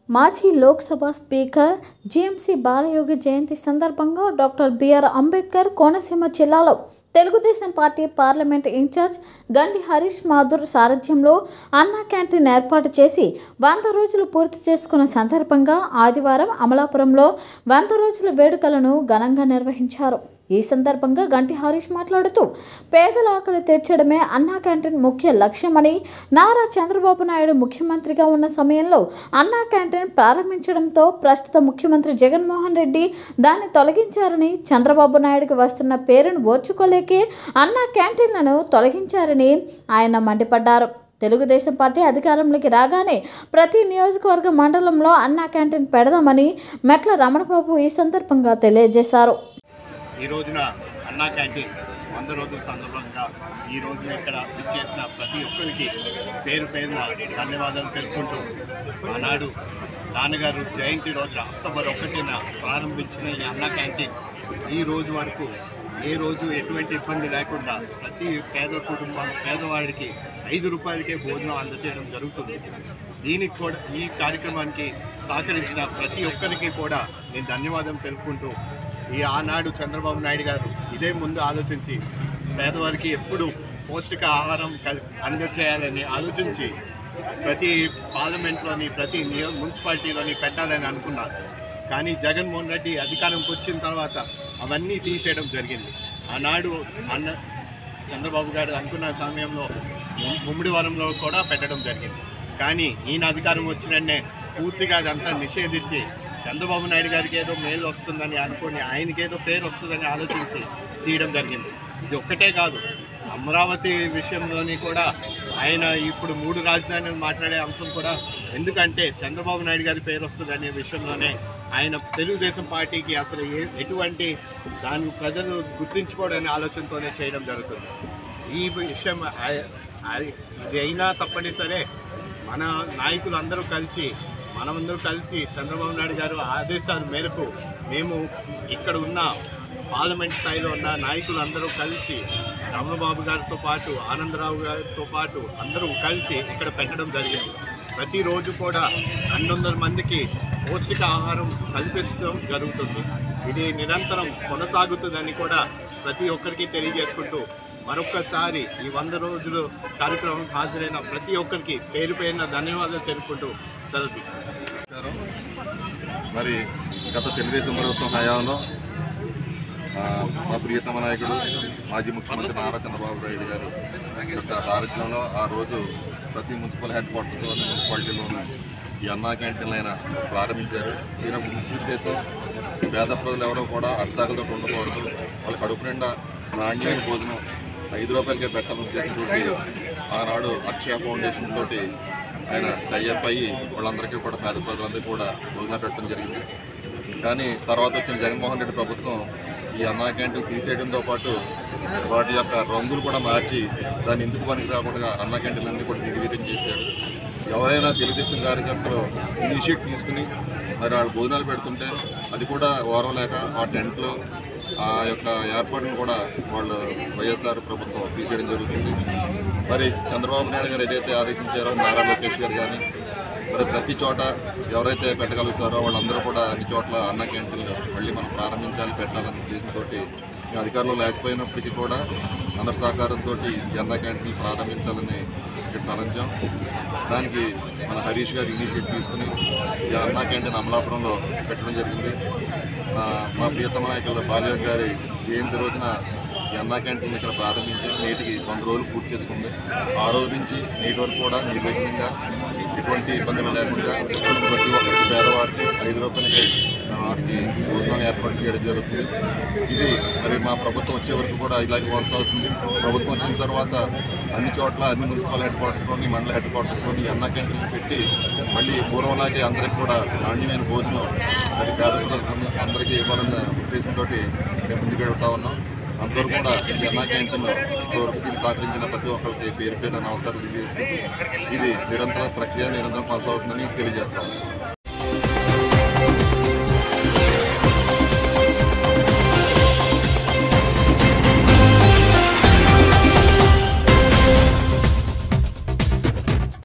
మాజీ Lok Sabha speaker G M C Balayogi జయంతి సందర్భంగా డాక్టర్ బిఆర్ అంబేద్కర్ కోనసీమ జిల్లాలో తెలుగుదేశం పార్టీ పార్లమెంట్ ఇన్ఛార్జ్ గండి హరీష్ మాధుర్ సారథ్యంలో అన్నా క్యాంటీన్ ఏర్పాటు చేసి వంద రోజులు పూర్తి చేసుకున్న సందర్భంగా ఆదివారం అమలాపురంలో వంద రోజుల వేడుకలను ఘనంగా నిర్వహించారు ఈ సందర్భంగా గంటి హరీష్ మాట్లాడుతూ పేదల ఆకలి తీర్చడమే అన్నా క్యాంటీన్ ముఖ్య లక్ష్యమని నారా చంద్రబాబు నాయుడు ముఖ్యమంత్రిగా ఉన్న సమయంలో అన్నా క్యాంటీన్ ప్రారంభించడంతో ప్రస్తుత ముఖ్యమంత్రి జగన్మోహన్ రెడ్డి దాన్ని తొలగించారని చంద్రబాబు నాయుడుకి వస్తున్న పేరును ఓర్చుకోలేకే అన్నా క్యాంటీన్లను తొలగించారని ఆయన మండిపడ్డారు తెలుగుదేశం పార్టీ అధికారంలోకి రాగానే ప్రతి నియోజకవర్గ మండలంలో అన్నా క్యాంటీన్ పెడదామని మెట్ల రమణబాబు ఈ సందర్భంగా తెలియజేశారు ఈ రోజున అన్నా క్యాంటీన్ వంద రోజుల సందర్భంగా ఈ రోజు ఇక్కడ ఇచ్చేసిన ప్రతి ఒక్కరికి పేరు పేరున ధన్యవాదాలు తెలుపుకుంటూ ఆనాడు నాన్నగారు జయంతి రోజున అక్టోబర్ ఒకటిన ప్రారంభించిన ఈ అన్నా క్యాంటీన్ ఈ రోజు వరకు ఏ రోజు ఎటువంటి ఇబ్బంది లేకుండా ప్రతి పేద కుటుంబం పేదవాడికి ఐదు రూపాయలకే భోజనం అందజేయడం జరుగుతుంది దీనికి కూడా ఈ కార్యక్రమానికి సహకరించిన ప్రతి ఒక్కరికి కూడా నేను ధన్యవాదం తెలుపుకుంటూ ఈ ఆనాడు చంద్రబాబు నాయుడు గారు ఇదే ముందు ఆలోచించి పేదవారికి ఎప్పుడు పౌష్టిక ఆహారం కల్ అందజేయాలని ఆలోచించి ప్రతి పార్లమెంట్లోని ప్రతి నియో మున్సిపాలిటీలోని పెట్టాలని అనుకున్నారు కానీ జగన్మోహన్ రెడ్డి అధికారంకి వచ్చిన తర్వాత అవన్నీ తీసేయడం జరిగింది ఆనాడు అన్న చంద్రబాబు గారు అనుకున్న సమయంలో ము- ముమ్మిడివరంలో కూడా పెట్టడం జరిగింది కానీ ఈయన అధికారం వచ్చినన్నే పూర్తిగా అదంతా నిషేధించి చంద్రబాబు నాయుడు గారికి ఏదో మేలు వస్తుందని అనుకుని ఆయనకి ఏదో పేరు వస్తుందని ఆలోచించి తీయడం జరిగింది ఇది ఒక్కటే కాదు అమరావతి విషయంలోని కూడా ఆయన ఇప్పుడు మూడు రాజధానులు మాట్లాడే అంశం కూడా ఎందుకంటే చంద్రబాబు నాయుడు గారి పేరు వస్తుందనే విషయంలోనే ఆయన తెలుగుదేశం పార్టీకి అసలు ఏ ఎటువంటి దాన్ని ప్రజలు గుర్తించుకోవడనే ఆలోచనతోనే చేయడం జరుగుతుంది ఈ విషయం ఆ- అది ఇది అయినా తప్పని సరే మన నాయకులు అందరూ కలిసి మనమందరూ కలిసి చంద్రబాబు నాయుడు గారు ఆదేశాల మేరకు మేము ఇక్కడ ఉన్న పార్లమెంట్ స్థాయిలో ఉన్న నాయకులు అందరూ కలిసి రమణబాబు గారితో పాటు ఆనందరావు గారితో పాటు అందరూ కలిసి ఇక్కడ పెట్టడం జరిగింది ప్రతిరోజు కూడా రెండు వందల మందికి పౌష్టిక ఆహారం కల్పించడం జరుగుతుంది ఇది నిరంతరం కొనసాగుతుందని కూడా ప్రతి ఒక్కరికి తెలియజేసుకుంటూ మరొక్కసారి ఈ వంద రోజులు కార్యక్రమం హాజరైన ప్రతి ఒక్కరికి పేరు పేరున ధన్యవాదాలు తెలుపుకుంటూ సెలవు తీసుకుంటాం నమస్కారం మరి గత తెలుగుదేశం ప్రభుత్వం హయాంలో ఆ, మా ప్రియతమ నాయకుడు మాజీ ముఖ్యమంత్రి నారా చంద్రబాబు నాయుడు గారు యొక్క సారథ్యంలో ఆ రోజు ప్రతి మున్సిపల్ హెడ్ క్వార్టర్స్లోని మున్సిపాలిటీలోని ఈ అన్నా క్యాంటీన్లు ఆయన ప్రారంభించారు ఈయన ముఖ్య ఉద్దేశం పేద ప్రజలు ఎవరో కూడా అర్ధాకలతో ఉండకూడదు వాళ్ళ కడుపు నిండా నాణ్యమైన భోజనం ఐదు రూపాయలకే పెట్టాలని ఉద్దేశంతో ఆనాడు అక్షయ ఫౌండేషన్ తోటి ఆయన టైఅప్ అయ్యి వాళ్ళందరికీ కూడా పేద ప్రజలందరికీ కూడా భోజనం పెట్టడం జరిగింది కానీ తర్వాత వచ్చిన జగన్మోహన్ రెడ్డి ప్రభుత్వం ఈ అన్నా క్యాంటీన్ తీసేయడంతో పాటు వాటి యొక్క రంగులు కూడా మార్చి దాన్ని ఎందుకు పనికి రాకుండా అన్నా క్యాంటీన్ అన్ని కూడా నిర్వీర్యం చేశాడు ఎవరైనా తెలుగుదేశం కార్యకర్తలు ఇనిషియేట్ తీసుకుని మరి వాళ్ళు భోజనాలు పెడుతుంటే అది కూడా ఓరవలేక ఆ టెంట్లో ఆ యొక్క ఏర్పాటును కూడా వాళ్ళు వైఎస్ఆర్ ప్రభుత్వం తీసేయడం జరుగుతుంది మరి చంద్రబాబు నాయుడు గారు ఏదైతే ఆదేశించారో నారా లోకేష్ గారు కానీ మరి ప్రతి చోట ఎవరైతే పెట్టగలుగుతారో వాళ్ళందరూ కూడా అన్ని చోట్ల అన్న క్యాంటీన్లు మళ్ళీ మనం ప్రారంభించాలి పెట్టాలనే ఉద్దేశంతో మేము అధికారంలో లేకపోయినప్పటికీ కూడా అందరి సహకారంతో ఈ అన్న క్యాంటీన్లు ప్రారంభించాలని ఇక్కడ తలంచాం దానికి మన హరీష్ గారు ఇనిషియేటివ్ తీసుకుని ఈ అన్నా క్యాంటీన్ అమలాపురంలో పెట్టడం జరిగింది ఆ, మా ప్రియతమ నాయకులు బాలయోగ్ గారి జయంతి రోజున ఈ అన్నా క్యాంటీన్ ఇక్కడ ప్రారంభించాం నేటికి వంద రోజులు పూర్తి చేసుకుంది ఆ రోజు నుంచి నేటి వరకు కూడా నిర్విఘ్నంగా ఎటువంటి ఇబ్బందులు లేకుండా ప్రతి ఒక్కరికి పేదవారికి ఐదు రూపాయలకి వారికి భోజనం ఏర్పాటు చేయడం జరుగుతుంది ఇది మరి మా ప్రభుత్వం వచ్చే వరకు కూడా ఇలాగే కొనసాగుతుంది ప్రభుత్వం వచ్చిన తర్వాత అన్ని చోట్ల అన్ని మున్సిపల్ హెడ్ క్వార్టర్స్లోని మండల హెడ్ క్వార్టర్స్లోని అన్న క్యాంటీన్లు పెట్టి మళ్ళీ పూర్వంలాగే అందరికి కూడా నాణ్యమైన భోజనం మరి పేద ప్రజలకు అందరికీ ఇవ్వాలన్న ఉద్దేశంతో మేము ముందుకు వెళ్తా ఉన్నాం అందరూ కూడా ఈ అన్నా క్యాంటీన్ ఇంతవరకు దీన్ని సహకరించిన ప్రతి ఒక్కరికి పేరు పేరు నమస్కారం తెలియజేస్తూ ఇది నిరంతర ప్రక్రియ నిరంతరం కొనసాగుతుందని తెలియజేస్తాం